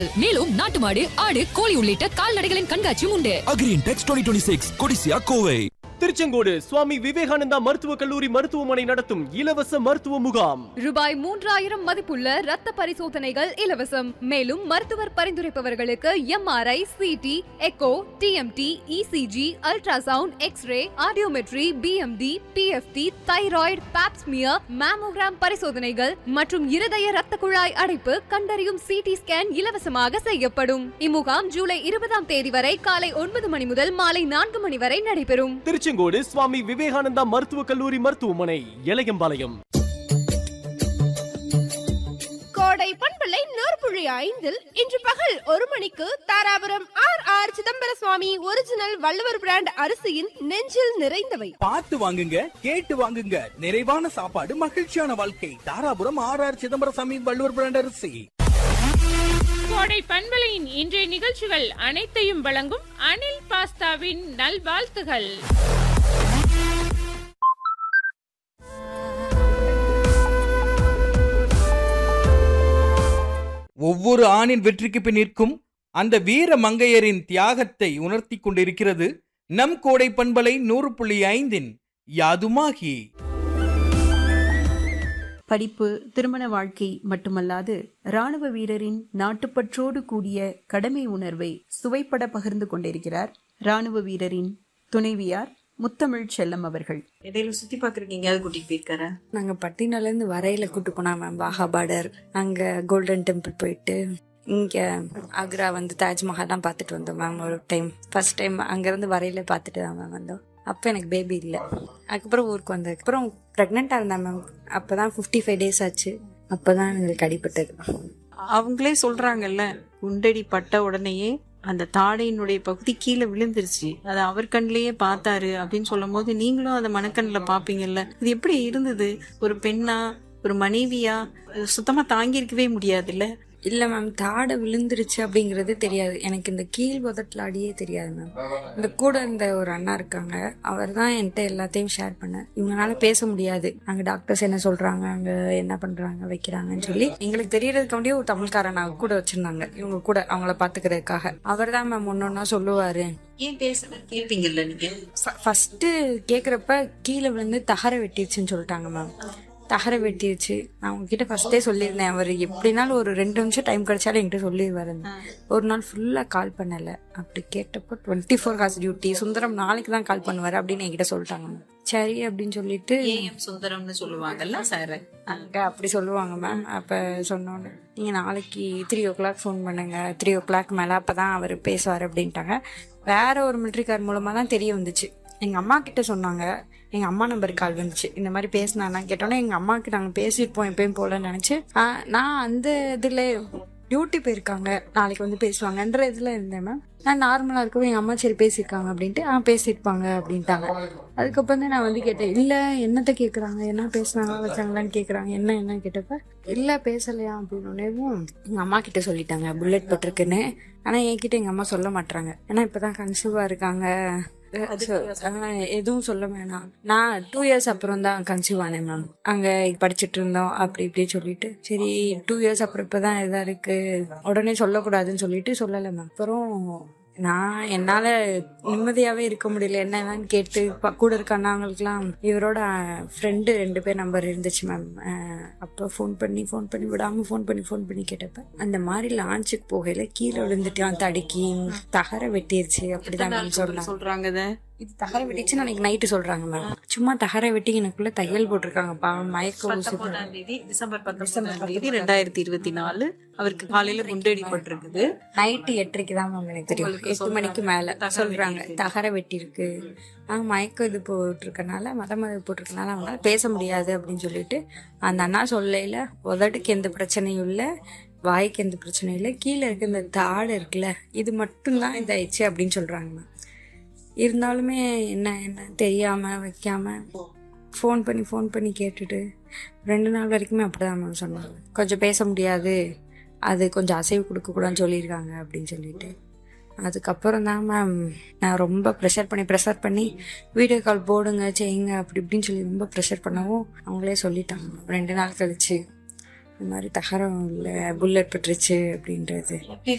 மேலும் நாட்டு மாடு ஆடு கோழி உள்ளிட்ட கால்நடைகளின் கண்காட்சியும் உண்டு Agri Intex twenty twenty six Codissia Kovai Tiruchengode Swami Vivekananda மருத்துவக் கல்லூரி மருத்துவமனை நடத்தும் இலவச மருத்துவ முகாம் ரூபாய் மூன்றாயிரம் மதிப்புள்ள ரத்த பரிசோதனைகள் இலவசம் மேலும் மருத்துவர் பரிந்துரைப்பவர்களுக்கு MRI CT echo TMT ECG ultrasound X ray audiometry BMD PFT thyroid pap smear mammogram பரிசோதனைகள் மற்றும் இருதய ரத்த குழாய் அடைப்பு கண்டறியும் சிடி ஸ்கேன் இலவசமாக செய்யப்படும் இம்முகாம் ஜூலை இருபதாம் தேதி வரை காலை ஒன்பது மணி முதல் மாலை நான்கு மணி வரை நடைபெறும் திருச்செங்கோடு சுவாமி விவேகானந்தா மருத்துவக் கல்லூரி மருத்துவமனை இளையம்பாளையம் கோடை பண்பலை நூற்புழி ஐந்தில் இன்று பகல் ஒரு மணிக்கு Dharapuram R R Chidambaraswamy original Valluvar brand அரிசியின் நெஞ்சில் நிறைந்தவை பார்த்து வாங்குங்க கேட்டு வாங்குங்க நிறைவான சாப்பாடு மகிழ்ச்சியான வாழ்க்கை Dharapuram R R Chidambaraswamy Valluvar brand அரிசி கோடை பண்பலையின் இன்றைய நிகழ்ச்சிகள் அனைத்தையும் வழங்கும் அனில் பாஸ்தாவின் நல்வாழ்த்துகள் ஒவ்வொரு ஆணின் வெற்றிக்கு பின் நிற்கும் அந்த வீர மங்கையரின் தியாகத்தை உணர்த்தி கொண்டிருக்கிறது நம் கோடை பண்பலை நூறு புள்ளி ஐந்தின் யாதுமாகி படிப்பு திருமண வாழ்க்கை மட்டுமல்லாது ராணுவ வீரரின் நாட்டுப்பற்றோடு கூடிய கடமை உணர்வை சுவைப்பட பகிர்ந்து கொண்டிருக்கிறார் ராணுவ வீரரின் துணைவியார் முத்தமிழ் செல்லம் அவர்கள் இடையில சுத்தி பாக்குறதுக்கு எங்கேயாவது கூட்டிட்டு போயிருக்காரு நாங்க பட்டினால இருந்து வரையில கூட்டு போனா மேம் வாகா பார்டர் அங்க கோல்டன் டெம்பிள் போயிட்டு இங்க ஆக்ரா வந்து தாஜ்மஹால்லாம் பார்த்துட்டு வந்தோம் மேம் ஒரு டைம் ஃபர்ஸ்ட் டைம் அங்க இருந்து வரையில பார்த்துட்டு தான் மேம் வந்தோம் அப்போ எனக்கு பேபி இல்லை அதுக்கப்புறம் ஊருக்கு வந்ததுக்கப்புறம் ப்ரெக்னெண்ட்டாக இருந்தேன் மேம் அப்போதான் ஃபிஃப்டி ஃபைவ் டேஸ் ஆச்சு அப்போதான் எங்களுக்கு அடிபட்டது அவங்களே சொல்றாங்கல்ல குண்டடி பட்ட உடனேயே அந்த தாடையினுடைய பகுதி கீழே விழுந்துருச்சு அதை அவர் கண்ணிலேயே பார்த்தாரு அப்படின்னு சொல்லும் போது நீங்களும் அதை மனக்கண்ணில் பார்ப்பீங்கல்ல இது எப்படி இருந்தது ஒரு பெண்ணா ஒரு மனைவியா சுத்தமா தாங்கியிருக்கவே முடியாதுல்ல இல்லை மேம் தாடை விழுந்துருச்சு அப்படிங்கிறது தெரியாது எனக்கு இந்த கீழ் உதட்டில் அடியே தெரியாது மேம் இந்த கூட இருந்த ஒரு அண்ணா இருக்காங்க அவர் தான் என்கிட்ட எல்லாத்தையும் ஷேர் பண்ண இவங்களால பேச முடியாது அங்கே டாக்டர்ஸ் என்ன சொல்றாங்க அங்கே என்ன பண்றாங்க வைக்கிறாங்கன்னு சொல்லி எங்களுக்கு தெரியறதுக்காண்டியே ஒரு தமிழ்காரன் அவங்க கூட வச்சிருந்தாங்க இவங்க கூட அவங்கள பாத்துக்கிறதுக்காக அவர் தான் மேம் ஒன்னொன்னா சொல்லுவாரு ஏன் பேச கேட்பீங்கல்ல நீங்க ஃபர்ஸ்ட் கேக்குறப்ப கீழே விழுந்து தகர வெட்டிடுச்சுன்னு சொல்லிட்டாங்க மேம் தகர வெட்டிடுச்சு நான் உங்ககிட்ட ஃபர்ஸ்டே சொல்லியிருந்தேன் அவர் எப்படினாலும் ஒரு ரெண்டு நிமிஷம் டைம் கிடைச்சாலும் என்கிட்ட சொல்லிடுவாரு ஒரு நாள் ஃபுல்லாக கால் பண்ணல அப்படி கேட்டப்போ twenty four hours duty Sundaram நாளைக்கு தான் கால் பண்ணுவார் அப்படின்னு என்கிட்ட சொல்லிட்டாங்க மேம் சரி அப்படின்னு சொல்லிட்டு ஏஎம் சுந்தரம்னு சொல்லுவாங்கல்ல சார் அங்க அப்படி சொல்லுவாங்க மேம் அப்போ சொன்னோன்னே நீங்கள் நாளைக்கு த்ரீ ஓ கிளாக் ஃபோன் பண்ணுங்க த்ரீ ஓ கிளாக் மேலே அப்போ தான் அவர் பேசுவார் அப்படின்ட்டாங்க வேற ஒரு மிலிட்ரிக்கார் மூலமாக தான் தெரிய வந்துச்சு எங்கள் அம்மா கிட்ட சொன்னாங்க எங்கள் அம்மா நம்பருக்கு கால் வந்துச்சு இந்த மாதிரி பேசினானா கேட்டோன்னே எங்கள் அம்மாவுக்கு நாங்கள் பேசியிருப்போம் எப்பயும் போலன்னு நினச்சி நான் அந்த இதில் டியூட்டி போயிருக்காங்க நாளைக்கு வந்து பேசுவாங்கன்ற இதில் இருந்தேன் மேம் நான் நார்மலாக இருக்கவும் எங்கள் அம்மா சரி பேசியிருக்காங்க அப்படின்ட்டு ஆ பேசியிருப்பாங்க அப்படின்ட்டாங்க அதுக்கப்புறம் தான் நான் வந்து கேட்டேன் இல்லை என்னத்தை கேட்குறாங்க என்ன பேசுனாங்களா வச்சாங்களான்னு கேட்குறாங்க என்ன என்ன கேட்டப்ப இல்லை பேசலையா அப்படின்னோடனேவும் எங்கள் அம்மா கிட்ட சொல்லிட்டாங்க புல்லட் பட்டிருக்குன்னு ஆனால் என்கிட்ட எங்கள் அம்மா சொல்ல மாட்டாங்க ஏன்னா இப்போ தான் கன்சீவாக இருக்காங்க எதுவும் சொல்ல வேணாம் நான் டூ இயர்ஸ் அப்புறம் தான் கன்சீவ் ஆனேன் மேம் அங்க படிச்சுட்டு இருந்தோம் அப்படி இப்படி சொல்லிட்டு சரி டூ இயர்ஸ் அப்புறம் இப்பதான் இதா இருக்கு உடனே சொல்லக்கூடாதுன்னு சொல்லிட்டு சொல்லலை மேம் அப்புறம் நான் என்னால நிம்மதியாவே இருக்க முடியல என்னன்னு கேட்டு ப- கூட இருக்க அண்ணாங்களுக்குலாம் இவரோட ஃப்ரெண்டு ரெண்டு பேர் நம்பர் இருந்துச்சு மேம் அப்போ ஃபோன் பண்ணி ஃபோன் பண்ணி விடாம ஃபோன் பண்ணி ஃபோன் பண்ணி கேட்டப்ப அந்த மாதிரி லான்ச்சுக்கு போகையில கீழே விழுந்துட்டான் தடுக்கி தகர வெட்டிருச்சு அப்படிதான் மேம் சொன்னாங்க சொல்றாங்க இதை இது தகர வெட்டிச்சு நாளைக்கு நைட்டு சொல்றாங்க மேம் சும்மா தகர வெட்டி எனக்குள்ள தையல் போட்டிருக்காங்க பாவம் மயக்க ஊசி போட்டு. பத்தொன்பதாம் தேதி டிசம்பர் பத்தொன்பதாம் தேதி ரெண்டாயிரத்தி இருபத்தி நாலு அவருக்கு காலையில குண்டடிப்பட்டிருக்குது நைட்டு எட்டரைக்கு தான் மேம் எனக்கு தெரியும் உங்களுக்கு எட்டு மணிக்கு மேல தகர சொல்றாங்க வெட்டி தகர வெட்டி இருக்கு நாங்க மயக்கம் இது போட்டிருக்கனால மத மத போட்டிருக்கனால அவங்களால பேச முடியாது அப்படின்னு சொல்லிட்டு அந்த அண்ணா சொல்லையில உதட்டுக்கு எந்த பிரச்சனையும் இல்லை வாய்க்கு எந்த பிரச்சனையும் இல்லை கீழே இருக்க இந்த தாடு இருக்குல்ல இது மட்டும்தான் இதாயிடுச்சு அப்படின்னு சொல்றாங்க மேம் இருந்தாலுமே என்ன என்ன தெரியாம வைக்காம ஃபோன் பண்ணி ஃபோன் பண்ணி கேட்டுட்டு ரெண்டு நாள் வரைக்குமே அப்படிதான் மேம் சொன்னாங்க கொஞ்சம் பேச முடியாது அது கொஞ்சம் அசைவு கொடுக்கக்கூடாதுன்னு சொல்லியிருக்காங்க அப்படின்னு சொல்லிட்டு அதுக்கப்புறம் தான் மேம் நான் ரொம்ப ப்ரெஷர் பண்ணி ப்ரெஷர் பண்ணி வீடியோ கால் போடுங்க செய்யுங்க அப்படி இப்படின்னு சொல்லி ரொம்ப ப்ரெஷர் பண்ணவும் அவங்களே சொல்லிட்டாங்க ரெண்டு நாள் கழிச்சு இந்த மாதிரி தகரம் இல்லை புல்லட் பட்டுருச்சு அப்படின்றது எப்படி